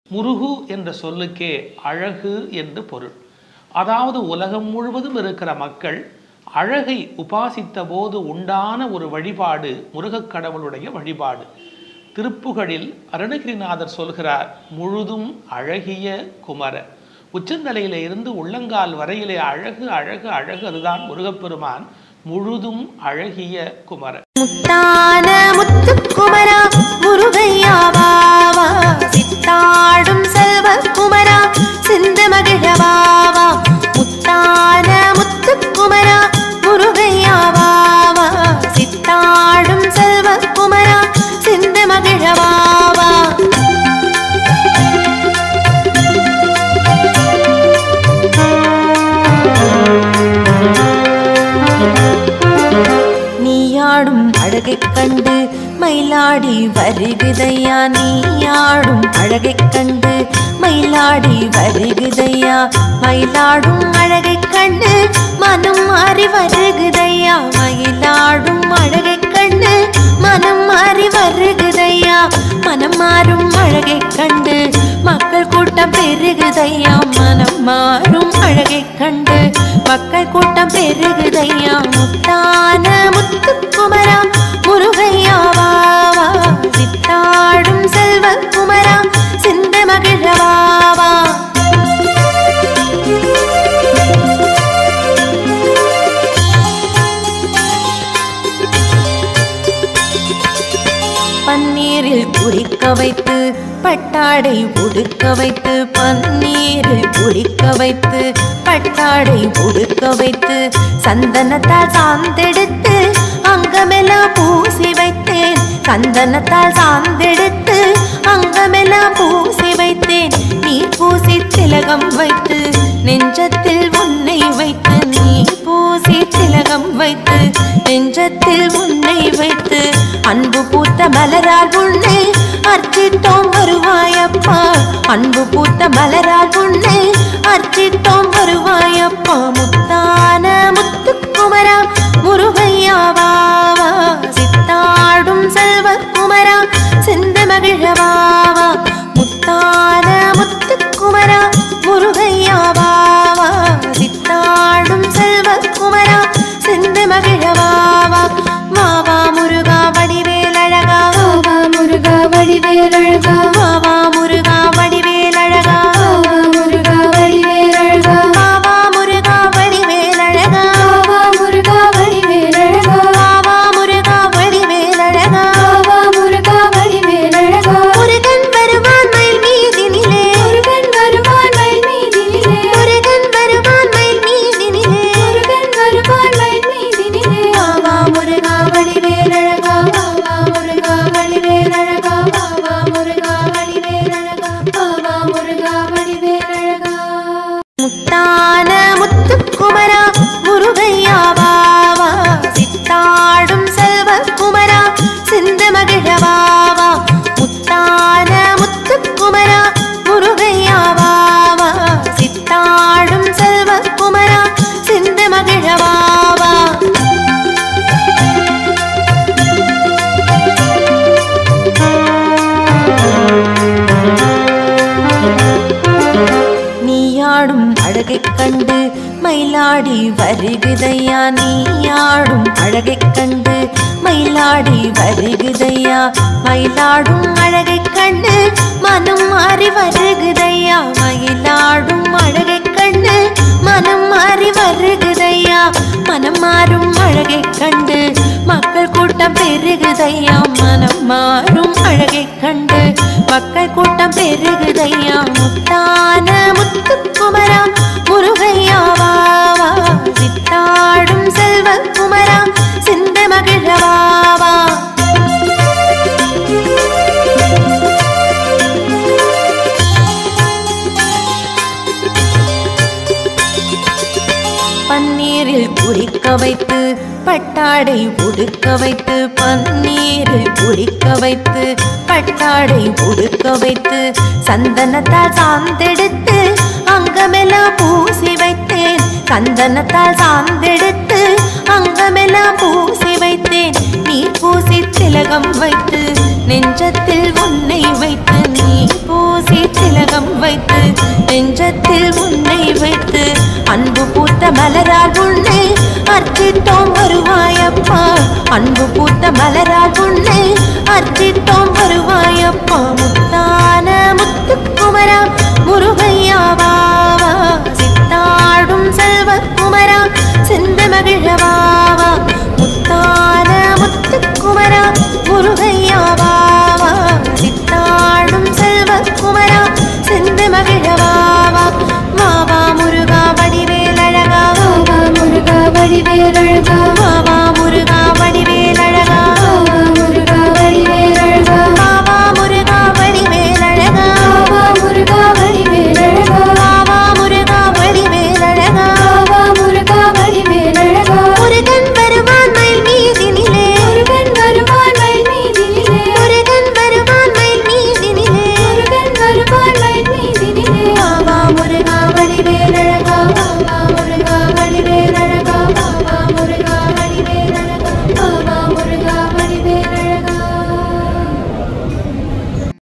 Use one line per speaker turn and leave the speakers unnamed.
முருகு என்ற சொல்லுக்கே அழகு என்று பொருள் அதாவது உலகம் முழுவதும் இருக்கிற மக்கள் அழகை உபாசித்த போது உண்டான ஒரு வழிபாடு முருகக் கடவுளுடைய வழிபாடு திருப்புகழில் அருணகிரிநாதர் சொல்கிறார் முழுதும் அழகிய குமர உச்சந்தலையில இருந்து உள்ளங்கால் வரையிலே அழகு அழகு அழகு அதுதான் முருகப்பெருமான் முழுதும் அழகிய குமர
முத்தான முத்துக்குமரா முருகையா வாவா சித்தாடும் செல்வ குமரா சிந்த மகிழவாவா முத்தான முத்துக்குமரா முருகையா வாவா சித்தாடும் செல்வ குமரா சிந்த மகிழவாவா நீயாடும் அழகைக் கண்டு மயிலாடி வருகுதையா நீயாடும் அழகைக் கண்டு மயிலாடி வருகுதையா மயிலாடும் அழகைக் கண்டு மனம் மாறி வருகுதையா மயிலாடும் அழகைக் கண்டு மனம் மாறி வருகுதையா மனம் மாறும் அழகைக் கண்டு மக்கள் கூட்டம் பெருகுதையா மனம் மாறும் அழகைக் கண்டு மக்கள் கூட்டம் பெருகுதையா முத்தான முத்துக்குமரா முருகையா வாவா சித்தாடும் செல்வ குமரா சிந்த மகிழவாவா பன்னீரில் குடிக்க வைத்து பட்டாடை உடுக்க வைத்து பன்னீரில் குடிக்க வைத்து பட்டாடை உடுக்க வைத்து சந்தனத்தால் சாந்தெடுத்து அங்கமெல்லாம் பூசி வைத்தேன் சந்தனத்தால் சாந்தெடுத்து அங்கமெல்லாம் பூசி வைத்தேன் நீ பூசி திலகம் வைத்து நெஞ்சத்தில் உன்னை வைத்து நீ பூசி திலகம் வைத்து நெஞ்சத்தில் உன்னை வைத்து அன்பு பூத்த மலரால் உன்னை அர்ச்சித்தோம் வருவாயப்பா அன்பு பூத்த மலரால் உன்னை அர்ச்சித்தோம் வருவாயப்பா முத்தான முத்துக்குமரா முருகையா வாவா சித்தாடும் செல்வ குமரா சிந்த மகிழவாவா முத்தான முத்துக்குமரா முருகையா வாவா சித்தாடும் செல்வ குமரா சிந்த மகிழவாவா வாவா முருகா வடிவேலழகா
வாவா முருகா வடிவேலழகா
வாவா முருகா வடிவேலழகா
வாவா முருகா வடிவேலழகா
வாவா முருகா வடிவேலழகா
வாவா முருகா வடிவேலழகா
வாவா முருகா வடிவேலழகா
வாவா முருகா வடிவேலழகா
முருகன் வருவான் மயில் மீதினிலே
முருகன் வருவான் மயில் மீதினிலே
முருகன் வருவான் மயில் மீதினிலே
முருகன் வருவான் மயில் மீதினிலே
வாவா முருகா வடிவேலழகா
வாவா முருகா வடிவேலழகா வாவா முருகா வடிவேலழகா வாவா முருகா வடிவேலழகா
முத்தான முத்துக்குமரா முருகையா வாவா சித்தாடும் செல்வ குமரா சிந்த மகிழவாவா முத்தான முத்துக்குமரா முருகையா வாவா சித்தாடும் செல்வ குமரா சிந்த மகிழவாவா நீயாடும் அழகைக் கண்டு மயிலாடி வருகுதையா நீயாடும் அழகைக் கண்டு மயிலாடி வருகுதையா மயிலாடும் அழகைக் கண்டு மனம் மாறி வருகுதையா மயிலாடும் அழகைக் கண்டு மனம் மாறி வருகுதையா மனம் மாறும் அழகைக் கண்டு மக்கள் கூட்டம் பெருகுதையா மனம் மாறும் அழகைக் கண்டு மக்கள் கூட்டம் பெருகுதையா முத்தான முத்துக்குமரா முருகையா வாவா சித்தாடும் செல்வ குமரா சிந்த மகிழவாவா பன்னீரில் குடிக்க வைத்து பட்டாடை உடுக்க வைத்து பன்னீரில் குடிக்க வைத்து பட்டாடை உடுக்க வைத்து சந்தனத்தால் சாந்தெடுத்து அங்கமெல்லாம் பூசி வைத்தேன் சந்தனத்தால் சாந்தெடுத்து அங்கமெல்லாம் பூசி வைத்தேன் நீ பூசி திலகம் வைத்து நெஞ்சத்தில் உன்னை வைத்து நீ பூசி திலகம் வைத்து நெஞ்சத்தில் உன்னை வைத்து அன்பு பூத்த மலரால் உன்னை அர்ச்சித்தோம் வருவாயப்பா அன்பு பூத்த மலரால் உன்னை அர்ச்சித்தோம்